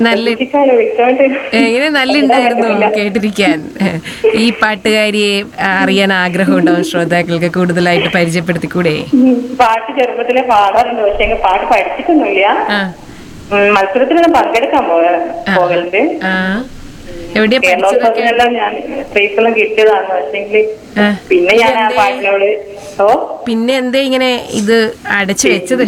നല്ല ശ്രദ്ധിക്കാലോ, വിളിച്ചോണ്ട്. എങ്ങനെ നല്ല ഉണ്ടായിരുന്നു കേട്ടിരിക്കാൻ ഈ പാട്ടുകാരിയെ അറിയാൻ ആഗ്രഹമുണ്ടാവും ശ്രോതാക്കൾക്ക് കൂടുതലായിട്ട് പരിചയപ്പെടുത്തിക്കൂടെ ഉം, പാട്ട് ചെറുപ്പത്തിലെ പാടാറുണ്ട് പക്ഷെ എങ്കിൽ പാട്ട് പഠിച്ചിട്ടൊന്നുമില്ല ആ ഉം, മത്സരത്തിലൊന്നും പങ്കെടുക്കാൻ പോക പോകലുണ്ട് ആ എവിടെയാ പഠിച്ചതൊക്കെ കേരളോത്സവത്തിനെല്ലാം ഞാൻ പ്രൈസെല്ലാം കിട്ടിയതാണ് പക്ഷെങ്കിൽ ആ. പിന്നെ ഞാൻ ആ എന്തേ? പാട്ടിനോട് ഓ പിന്നെ എന്തേ ഇങ്ങനെ ഇത് അടച്ചു വെച്ചത്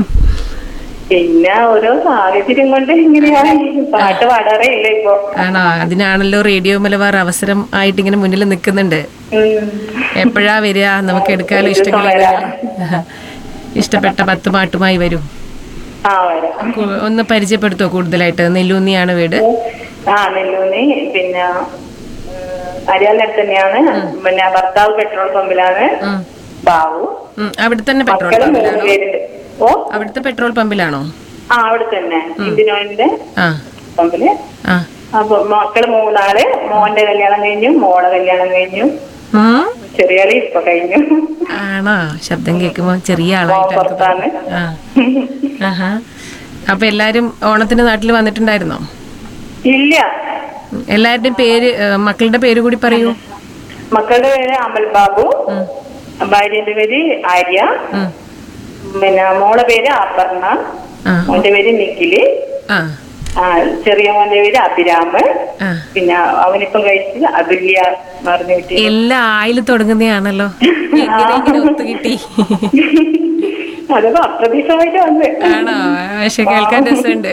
പിന്നെ ഓരോ സാഹചര്യം കൊണ്ട് ഇങ്ങനെയാണ് പാട്ട് പാടാറേ ഇല്ല ഇപ്പൊ ആണോ അതിനാണല്ലോ റേഡിയോ മലബാർ അവസരം ആയിട്ട് ഇങ്ങനെ മുന്നിൽ നിൽക്കുന്നുണ്ട് ഉം. എപ്പോഴാ വരിക നമുക്ക് എടുക്കാലോ ഒരു ദിവസം ഇഷ്ടങ്ങൾ ഇഷ്ടപ്പെട്ട പത്ത് പാട്ടുമായി വരും ആ വരാം കു- ഒന്ന് പരിചയപ്പെടുത്തോ കൂടുതലായിട്ട് നെല്ലൂന്നിയാണ് വീട് ആ നെല്ലൂന്നി പിന്നെ അരിയാലിനടുത്ത് തന്നെയാണ് പിന്നെ ഭർത്താവ് പെട്രോൾ പമ്പിലാണ് ഉം. ബാബു ഉം, അവിടെ തന്നെ പെട്രോൾ മക്കള് മൂന്ന് പമ്പിലാണോ പേരുണ്ട് ഓ അവിടുത്തെ പെട്രോൾ പമ്പിലാണോ ആ അവിടെ തന്നെ ഇന്ത്യനോയിന്റെ ആ പമ്പില് ആ അപ്പൊ മക്കള് മൂന്നാള് മോന്റെ കല്യാണം കഴിഞ്ഞു മോളെ കല്യാണം കഴിഞ്ഞു ഉം? ചെറിയ ആള് ഇപ്പൊ കഴിഞ്ഞു ആണോ ശബ്ദം കേൾക്കുമ്പോ ചെറിയ മോൻ ആളായിട്ട് എനിക്ക് പുറത്താണ് തോന്നുന്നു. ആ ആഹാ അപ്പൊ എല്ലാരും ഓണത്തിന് നാട്ടിൽ വന്നിട്ടുണ്ടായിരുന്നോ ഇല്ല ഉം, എല്ലാവരുടെയും പേര് ഏ, മക്കളുടെ പേര് കൂടി പറയൂ മക്കളുടെ പേര് അമൽ ബാബു ഉം, ഭാര്യന്റെ പേര് ആര്യ ഉം. പിന്നെ മോളെ പേര് അപർണ ആ മോന്റെ പേര് നിഖില് ആ ആ ചെറിയ മോന്റെ പേര് അഭിരാമ് ആ പിന്നെ അവനിപ്പം കഴിച്ചത് അതുല്യ എന്ന് പറഞ്ഞ കുട്ടി എല്ലാ ആയിൽ തുടങ്ങുന്നതാണല്ലോ എങ്ങനെ ഇങ്ങനെ ഒത്തുകിട്ടി അതൊക്കെ അപ്രതീക്ഷമായിട്ട് വന്ന് ആണോ പക്ഷെ കേൾക്കാൻ രസമുണ്ട്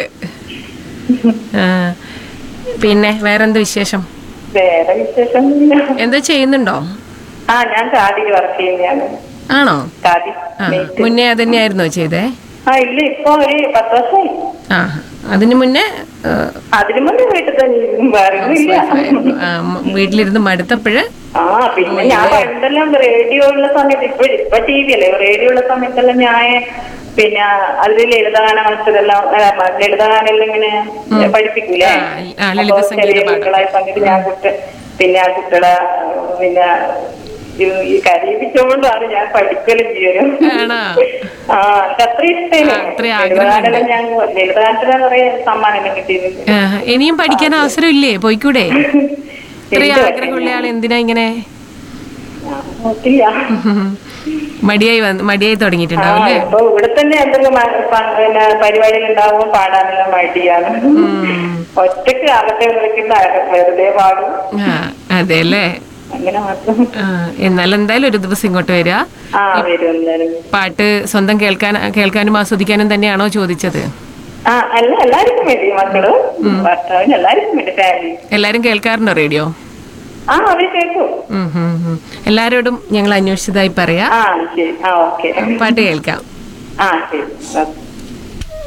ആ പിന്നെ വേറെന്ത് വിശേഷം വേറെ വിശേഷമൊന്നുമില്ല എന്താ ചെയ്യുന്നുണ്ടോ ആ ഞാൻ ഖാദിക്ക് വർക്ക് ചെയ്യുന്നതാണ് ആണോ ഖാദി ആ നെയ്ത്ത്. മുന്നേ അതന്നെയായിരുന്നോ ചെയ്തേ ആ ഇല്ല ഇപ്പൊ ഒരു പത്ത് വർഷമായി ആ അതിനു മുന്നേ ആ, അതിനു മുന്നേ വീട്ടിൽ തന്നെ ഇരുന്നു. വേറെ ഒന്നുമില്ല ആയിരുന്നു. ആ, മ- വീട്ടിലിരുന്ന് മടുത്തപ്പോഴ് ആ പിന്നെ ഞാൻ പണ്ടെല്ലാം റേഡിയോ ഉള്ള സമയത്ത് ഇപ്പൊ ഇപ്പൊ ടി വി അല്ലേ റേഡിയോ ഉള്ള സമയത്തെല്ലാം ഞാൻ പിന്നെ അതിൽ ലളിതഗാന മത്സരെല്ലാം ആ, ലളിതഗാനെല്ലാം ഇങ്ങനെ പഠിപ്പിക്കൂലേ ആ, ആ, ലളിത അപ്പൊ സംഗീത ചെറിയ പാഠം. കുട്ടികളായി പങ്കിട്ട് ഞാൻ കുട്ടി പിന്നെ ആ കുട്ടികളെ ആ, പിന്നെ ഈ- ഈ കരയിപ്പിച്ചുകൊണ്ടാണ് ഞാൻ പഠിക്കലും ചെയ്യലും ആണോ ആ എനിക്ക് അത്ര ഇഷ്ടമില്ല ആ, അത്രയും ആഗ്രഹമുണ്ട്. ലളിതഗാനെല്ലാം ഞാൻ ലളിതഗാനത്തിന് നിറയെ സമ്മാനം കിട്ടിയിട്ടുണ്ട് ആ, ഇനിയും പഠിക്കാൻ അവസരം ഇല്ലേ പോയിക്കൂടെ ഇത്രയും എന്ത് ആഗ്രഹമുള്ള ആൾ എന്തിനാ ഇങ്ങനെ ഞാൻ നോക്കില്ല മടിയായി വന്ന് മടിയായി ആ തുടങ്ങിയിട്ടുണ്ടാവും അല്ലേ ഇപ്പൊ ഇവിടെ തന്നെ എന്തെങ്കിലും മ- പ- പിന്നെ പരിപാടികൾ ഉണ്ടാവുമ്പോൾ പാടാനെല്ലാം മടിയാണ് ഒറ്റക്ക് അകത്തെ വിളിക്കുന്ന വെറുതെ പാടും ആ അതെ അല്ലേ അങ്ങനെ മാത്രം ആ, എന്നാൽ എന്തായാലും ഒരു ദിവസം ഇങ്ങോട്ട് വരിക ആ വരും എന്തായാലും പാട്ട് സ്വന്തം കേൾക്കാൻ കേൾക്കാനും ആസ്വദിക്കാനും തന്നെയാണോ ചോദിച്ചത് ആ അല്ല എല്ലാവർക്കും വേണ്ടി മക്കളും ഭർത്താവിന് എല്ലാവർക്കും വേണ്ടി ഫാമിലി എല്ലാരും കേൾക്കാറുണ്ടോ റേഡിയോ ആ അവര് കേൾക്കും ഉം, ഉം, ഉം. എല്ലാരോടും ഞങ്ങൾ അന്വേഷിച്ചതായി പറയാ ആ ശരി ആ ഓക്കെ പാട്ട് കേൾക്കാം ആ ശരി ഓക്കെ